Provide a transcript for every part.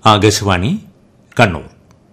Akashvani Kannur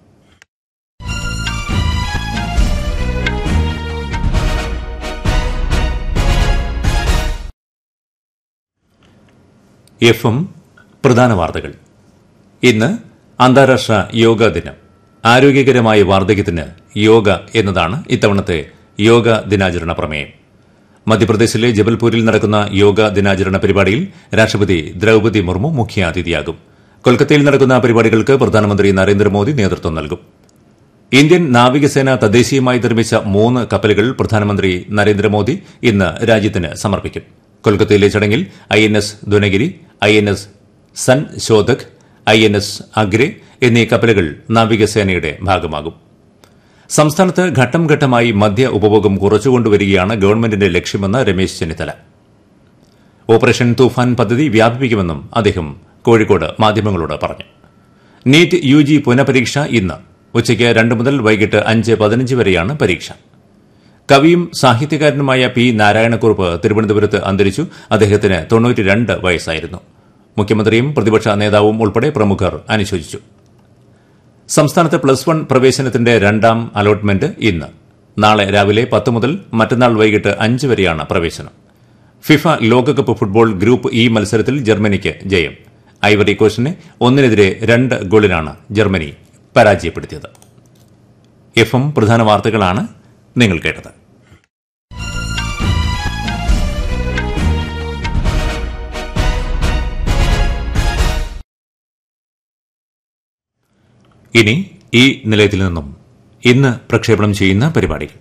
F M പ്രധാന വാർത്തകൾ ഇന്ന് അന്താരാഷ്ട്ര യോഗാ ദിനം ആരോഗ്യകരമായ വാർദ്ധക്യത്തിന് യോഗ എന്നതാണ് ഇത്തവണത്തെ യോഗ ദിനാചരണ പ്രമേയം മധ്യപ്രദേശിലെ ജബൽപൂരിൽ നടക്കുന്ന യോഗ ദിനാചരണ പരിപാടിയിൽ രാഷ്ട്രപതി ദ്രൌപതി മുർമു മുഖ്യാതിഥിയാകും കൊൽക്കത്തയിൽ നടക്കുന്ന പരിപാടികൾക്ക് പ്രധാനമന്ത്രി നരേന്ദ്രമോദി നേതൃത്വം നൽകും ഇന്ത്യൻ നാവികസേന തദ്ദേശീയമായി നിർമ്മിച്ച മൂന്ന് കപ്പലുകൾ പ്രധാനമന്ത്രി നരേന്ദ്രമോദി ഇന്ന് രാജ്യത്തിന് സമർപ്പിക്കും കൊൽക്കത്തയിലെ ചടങ്ങിൽ I N S Dunagiri I N S Sanshodhak I N S Agray എന്നീ കപ്പലുകൾ നാവികസേനയുടെ ഭാഗമാകും സംസ്ഥാനത്ത് ഘട്ടം ഘട്ടമായി മദ്യ ഉപഭോഗം കുറച്ചുകൊണ്ടുവരികയാണ് ഗവൺമെന്റിന്റെ ലക്ഷ്യമെന്ന് രമേശ് ചെന്നിത്തല ഓപ്പറേഷൻ തൂഫാൻ പദ്ധതി വ്യാപിപ്പിക്കുമെന്നും അദ്ദേഹം കോഴിക്കോട് മാധ്യമങ്ങളോട് പറഞ്ഞു നീറ്റ് യു ജി പുനഃപരീക്ഷ ഇന്ന് ഉച്ചയ്ക്ക് രണ്ട് മുതൽ വൈകിട്ട് അഞ്ച് പതിനഞ്ച് വരെയാണ് പരീക്ഷ കവിയും സാഹിത്യകാരനുമായ പി നാരായണക്കുറുപ്പ് തിരുവനന്തപുരത്ത് അന്തരിച്ചു അദ്ദേഹത്തിന് തൊണ്ണൂറ്റിരണ്ട് വയസ്സായിരുന്നു മുഖ്യമന്ത്രിയും പ്രതിപക്ഷ നേതാവും ഉൾപ്പെടെ പ്രമുഖർ അനുശോചിച്ചു സംസ്ഥാനത്ത് പ്ലസ് വൺ പ്രവേശനത്തിന്റെ രണ്ടാം അലോട്ട്മെന്റ് ഇന്ന് നാളെ രാവിലെ പത്ത് മുതൽ മറ്റന്നാൾ വൈകിട്ട് അഞ്ച് വരെയാണ് പ്രവേശനം ഫിഫ ലോകകപ്പ് ഫുട്ബോൾ ഗ്രൂപ്പ് ഇ മത്സരത്തിൽ ജർമ്മനിക്ക് ജയം ഐവറി കോസ്റ്റിനെ ഒന്നിനെതിരെ രണ്ട് ഗോളിനാണ് ജർമ്മനി പരാജയപ്പെടുത്തിയത് എഫ് എം പ്രധാന വാർത്തകളാണ് നിങ്ങൾ കേട്ടത് ഇനി ഈ നിലയത്തിൽ നിന്നും ഇന്ന് പ്രക്ഷേപണം ചെയ്യുന്ന പരിപാടികൾ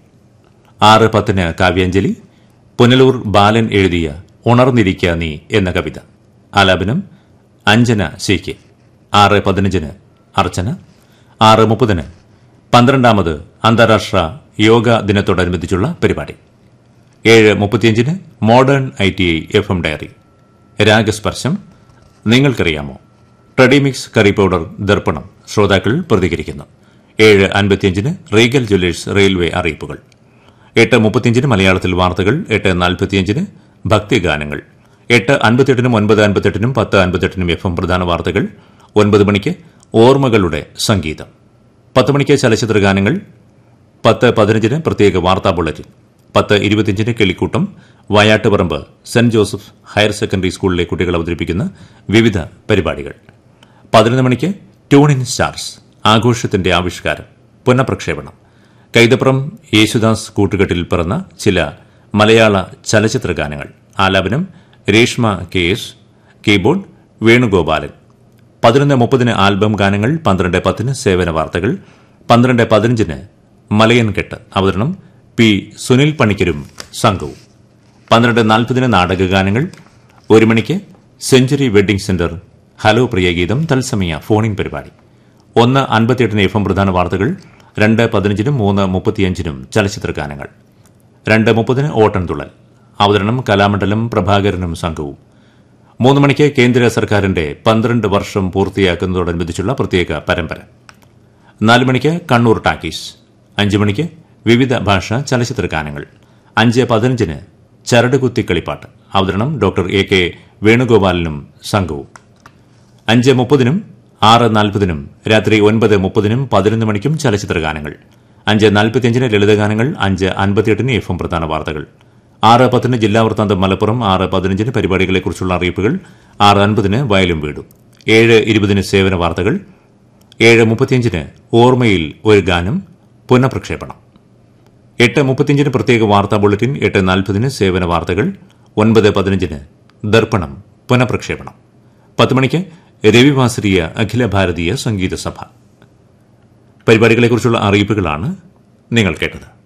ആറ് പത്തിന് കാവ്യാഞ്ജലി പുനലൂർ ബാലൻ എഴുതിയ ഉണർന്നിരിക്ക നീ എന്ന കവിത ആലാപനം അഞ്ജന സി കെ ആറ് പതിനഞ്ചിന് അർച്ചന ആറ് മുപ്പതിന് പന്ത്രണ്ടാമത് അന്താരാഷ്ട്ര യോഗ ദിനത്തോടനുബന്ധിച്ചുള്ള പരിപാടി ഏഴ് മുപ്പത്തിയഞ്ചിന് modern I T I F M diary രാഗസ്പർശം നിങ്ങൾക്കറിയാമോ ട്രെഡിമിക്സ് കറി പൗഡർ ദർപ്പണം ശ്രോതാക്കൾ പ്രതികരിക്കുന്നു ഏഴ് അൻപത്തിയഞ്ചിന് റീഗൽ ജ്വല്ലേഴ്സ് റെയിൽവേ അറിയിപ്പുകൾ എട്ട് മുപ്പത്തിയഞ്ചിന് മലയാളത്തിൽ വാർത്തകൾ എട്ട് നാൽപ്പത്തിയഞ്ചിന് ഭക്തിഗാനങ്ങൾ എട്ട് അൻപത്തെട്ടിനും ഒൻപത് അൻപത്തെട്ടിനും പത്ത് അൻപത്തെട്ടിനും എഫ് എം പ്രധാന വാർത്തകൾ ഒൻപത് മണിക്ക് ഓർമ്മകളുടെ സംഗീതം പത്ത് മണിക്ക് ചലച്ചിത്ര ഗാനങ്ങൾ പത്ത് പതിനഞ്ചിന് പ്രത്യേക വാർത്താ ബുള്ളറ്റിൻ പത്ത് ഇരുപത്തിയഞ്ചിന് കിളിക്കൂട്ടം വയാട്ടുപറമ്പ് സെന്റ് ജോസഫ് ഹയർ സെക്കൻഡറി സ്കൂളിലെ കുട്ടികൾ അവതരിപ്പിക്കുന്ന വിവിധ പരിപാടികൾ പതിനൊന്ന് മണിക്ക് ട്യൂൺ ഇൻ സ്റ്റാർസ് ആഘോഷത്തിന്റെ ആവിഷ്കാരം പുനഃപ്രക്ഷേപണം കൈതപ്രം യേശുദാസ് കൂട്ടുകെട്ടിൽ പിറന്ന ചില മലയാള ചലച്ചിത്ര ഗാനങ്ങൾ ആലാപനം Reshma K S keyboard Venugopalan പതിനൊന്ന് മുപ്പതിന് ആൽബം ഗാനങ്ങൾ പന്ത്രണ്ട് പത്തിന് സേവന വാർത്തകൾ പന്ത്രണ്ട് പതിനഞ്ചിന് മലയൻകെട്ട് അവതരണം പി സുനിൽ പണിക്കരും സംഘവും പന്ത്രണ്ട് നാൽപ്പതിന് നാടകഗാനങ്ങൾ ഒരു മണിക്ക് സെഞ്ചുറി വെഡ്ഡിംഗ് സെന്റർ ഹലോ പ്രിയഗീതം തത്സമയ ഫോണിംഗ് പരിപാടി ഒന്ന് അൻപത്തിയെട്ടിന് എഫ് എം പ്രധാന വാർത്തകൾ രണ്ട് പതിനഞ്ചിനും മൂന്ന് മുപ്പത്തിയഞ്ചിനും ചലച്ചിത്ര ഗാനങ്ങൾ രണ്ട് മുപ്പതിന് ഓട്ടൻതുള്ളൽ അവതരണം കലാമണ്ഡലം പ്രഭാകരനും സംഘവും മൂന്ന് മണിക്ക് കേന്ദ്ര സർക്കാരിന്റെ പന്ത്രണ്ട് വർഷം പൂർത്തിയാക്കുന്നതോടനുബന്ധിച്ചുള്ള പ്രത്യേക പരമ്പര നാല് മണിക്ക് കണ്ണൂർ ടാക്കീസ് അഞ്ച് മണിക്ക് വിവിധ ഭാഷാ ചലച്ചിത്ര ഗാനങ്ങൾ അഞ്ച് പതിനഞ്ചിന് ചരടുകുത്തി കളിപ്പാട്ട് അവതരണം ഡോക്ടർ എ കെ വേണുഗോപാലനും സംഘവും അഞ്ച് മുപ്പതിനും ആറ് നാൽപ്പതിനും രാത്രി ഒൻപത് മുപ്പതിനും പതിനൊന്ന് മണിക്കും ചലച്ചിത്ര ഗാനങ്ങൾ അഞ്ച് നാൽപ്പത്തിയഞ്ചിന് ലളിതഗാനങ്ങൾ അഞ്ച് അൻപത്തിയെട്ടിന് എഫ് എം പ്രധാന വാർത്തകൾ ആറ് പത്തിന് ജില്ലാ വൃത്താന്തം മലപ്പുറം ആറ് പതിനഞ്ചിന് പരിപാടികളെക്കുറിച്ചുള്ള അറിയിപ്പുകൾ ആറ് അൻപതിന് വയലും വീടും ഏഴ് ഇരുപതിന് സേവന വാർത്തകൾ ഏഴ് മുപ്പത്തിയഞ്ചിന് ഓർമ്മയിൽ ഒരു ഗാനം പുനഃപ്രക്ഷേപണം എട്ട് മുപ്പത്തിയഞ്ചിന് പ്രത്യേക വാർത്താ ബുള്ളറ്റിൻ എട്ട് നാൽപ്പതിന് സേവന വാർത്തകൾ ഒൻപത് പതിനഞ്ചിന് ദർപ്പണം പുനഃപ്രക്ഷേപണം പത്ത് മണിക്ക് രവിവാസരീയ അഖില ഭാരതീയ സംഗീത സഭ പരിപാടികളെക്കുറിച്ചുള്ള അറിയിപ്പുകളാണ് നിങ്ങൾ കേട്ടത്